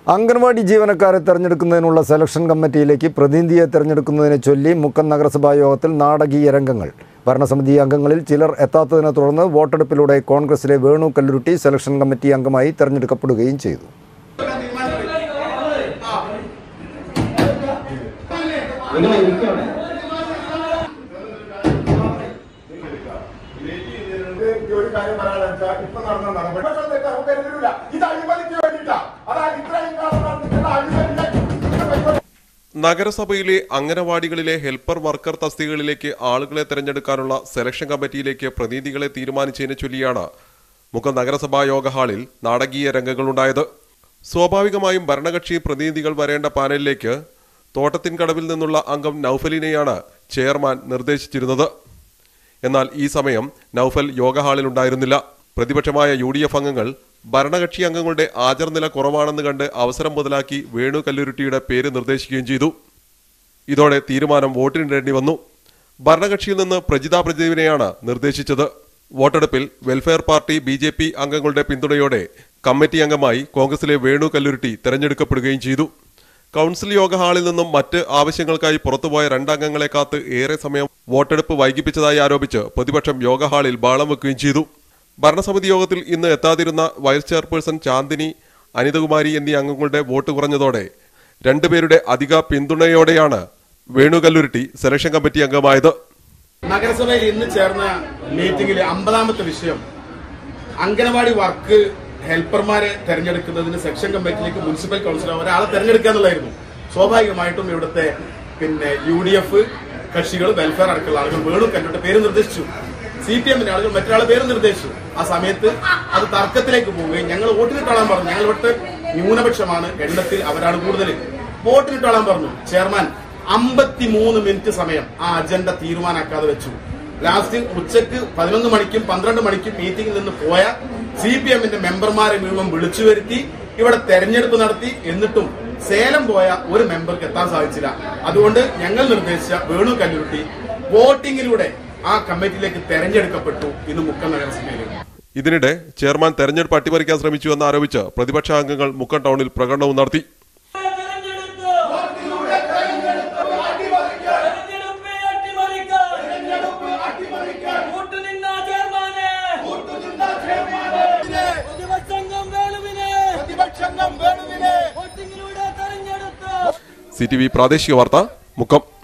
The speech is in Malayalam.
അംഗൻവാടി ജീവനക്കാരെ തെരഞ്ഞെടുക്കുന്നതിനുള്ള സെലക്ഷൻ കമ്മിറ്റിയിലേക്ക് പ്രതിനിധിയെ തെരഞ്ഞെടുക്കുന്നതിനെ ചൊല്ലി മുക്കം നഗരസഭാ യോഗത്തിൽ നാടകീയ രംഗങ്ങൾ ഭരണസമിതി അംഗങ്ങളിൽ ചിലർ എത്താത്തതിനെ തുടർന്ന് വോട്ടെടുപ്പിലൂടെ കോൺഗ്രസിലെ വേണു കല്ലുരുട്ടി സെലക്ഷൻ കമ്മിറ്റി അംഗമായി തെരഞ്ഞെടുക്കപ്പെടുകയും ചെയ്തു ഒരു കാര്യം പറയാനുള്ള വെച്ചാൽ ഇപ്പൊ നടന്ന നടപടി പക്ഷേ തെറ്റ് നമുക്ക് എതിരില്ല. ഇത് അഴിമതിക്ക് വേണ്ടിയിട്ടാ അതായത് ഇത്രയും കാലം നടന്നിട്ടുള്ള അഴിമതിയെ നഗരസഭയിലെ അംഗനവാടികളിലെ ഹെൽപ്പർ വർക്കർ തസ്തികകളിലേക്ക് ആളുകളെ തെരഞ്ഞെടുക്കാനുള്ള സെലക്ഷൻ കമ്മിറ്റിയിലേക്ക് പ്രതിനിധികളെ തീരുമാനിച്ചതിനെ ചൊല്ലിയാണ് മുഖം നഗരസഭാ യോഗ ഹാളിൽ നാടകീയ രംഗങ്ങളുണ്ടായത് സ്വാഭാവികമായും ഭരണകക്ഷി പ്രതിനിധികൾ വരേണ്ട പാനലിലേക്ക് തോട്ടത്തിൻകടവിൽ നിന്നുള്ള അംഗം നൌഫലിനെയാണ് ചെയർമാൻ നിർദ്ദേശിച്ചിരുന്നത് എന്നാൽ ഈ സമയം നൌഫൽ യോഗ ഹാളിൽ ഉണ്ടായിരുന്നില്ല പ്രതിപക്ഷമായ യു ഡി എഫ് അംഗങ്ങൾ ഭരണകക്ഷി അംഗങ്ങളുടെ ആചാരനില കുറവാണെന്ന് കണ്ട് അവസരം മുതലാക്കി വേണു കല്ലുരുട്ടിയുടെ പേര് നിർദ്ദേശിക്കുകയും ചെയ്തു ഇതോടെ തീരുമാനം വോട്ടിനിടേണ്ടി വന്നു ഭരണകക്ഷിയിൽ നിന്ന് പ്രജിത പ്രദീപിനെയാണ് നിർദ്ദേശിച്ചത് വോട്ടെടുപ്പിൽ welfare party B J P അംഗങ്ങളുടെ പിന്തുണയോടെ കമ്മിറ്റി അംഗമായി കോൺഗ്രസിലെ വേണു കല്ലുരുട്ടി തെരഞ്ഞെടുക്കപ്പെടുകയും ചെയ്തു കൗൺസിൽ യോഗ ഹാളിൽ നിന്നും മറ്റ് ആവശ്യങ്ങൾക്കായി പുറത്തുപോയ രണ്ടംഗങ്ങളെ കാത്ത് ഏറെ സമയം വോട്ടെടുപ്പ് വൈകിപ്പിച്ചതായി ആരോപിച്ച് പ്രതിപക്ഷം യോഗ ഹാളിൽ ബാളം വെക്കുകയും ചെയ്തു ഭരണസമിതി യോഗത്തിൽ ഇന്ന് എത്താതിരുന്ന വൈസ് ചെയർപേഴ്സൺ ചാന്ദിനി അനിതകുമാരി എന്നീ അംഗങ്ങളുടെ വോട്ട് കുറഞ്ഞതോടെ രണ്ടുപേരുടെ അധിക പിന്തുണയോടെയാണ് വേണുകല്ലുരുട്ടി സെലക്ഷൻ കമ്മിറ്റി അംഗമായത് നഗരസഭയിൽ ഇന്ന് ചേർന്ന മീറ്റിംഗിൽ അമ്പതാമത്തെ വിഷയം അംഗനവാടി വർക്ക് ഹെൽപ്പർമാരെ തെരഞ്ഞെടുക്കുന്നതിന് സെക്ഷൻ കമ്മിറ്റിയിലേക്ക് മുനിസിപ്പൽ കൗൺസിലർ ഒരാളെ തെരഞ്ഞെടുക്കുക എന്നുള്ളതായിരുന്നു സ്വാഭാവികമായിട്ടും ഇവിടുത്തെ പിന്നെ യു ഡി എഫ് കക്ഷികൾ വെൽഫെയർ അടക്കമുള്ള ആളുകൾ വേണു കണ്ടിട്ട് പേര് നിർദ്ദേശിച്ചു സി പി എമ്മിന്റെ ആളുകൾ മറ്റൊരാളെ പേര് നിർദ്ദേശിച്ചു ആ സമയത്ത് അത് തർക്കത്തിലേക്ക് പോവുകയും ഞങ്ങൾ വോട്ടിനിട്ടാളാൻ പറഞ്ഞു ഞങ്ങൾ ഇവിടുത്തെ ന്യൂനപക്ഷമാണ് എണ്ണത്തിൽ അവരാണ് കൂടുതൽ വോട്ടിനിട്ടാളാൻ പറഞ്ഞു ചെയർമാൻ അമ്പത്തിമൂന്ന് മിനിറ്റ് സമയം ആ അജണ്ട തീരുമാനാക്കാതെ വെച്ചു ലാസ്റ്റ് ഉച്ചക്ക് പതിനൊന്ന് മണിക്കും പന്ത്രണ്ട് മണിക്കും മീറ്റിംഗിൽ നിന്ന് പോയ സി പി എമ്മിന്റെ മെമ്പർമാരെ മുഴുവൻ വിളിച്ചു വരുത്തി ഇവിടെ തെരഞ്ഞെടുപ്പ് നടത്തി എന്നിട്ടും സേലം പോയ ഒരു മെമ്പർക്ക് എത്താൻ സാധിച്ചില്ല അതുകൊണ്ട് ഞങ്ങൾ നിർദ്ദേശിച്ച വേണു കല്ലുരുട്ടി വോട്ടിംഗിലൂടെ ആ കമ്മിറ്റിയിലേക്ക് തെരഞ്ഞെടുക്കപ്പെട്ടു ഇന്ന് മുക്കം നഗരസഭയിൽ ഇതിനിടെ ചെയർമാൻ തെരഞ്ഞെടുപ്പ് അട്ടിമറിക്കാൻ ശ്രമിച്ചു എന്ന് ആരോപിച്ച് പ്രതിപക്ഷ അംഗങ്ങൾ മുക്കം ടൗണിൽ പ്രകടനവും നടത്തി സി ടി വി പ്രാദേശിക വാർത്ത മുക്കം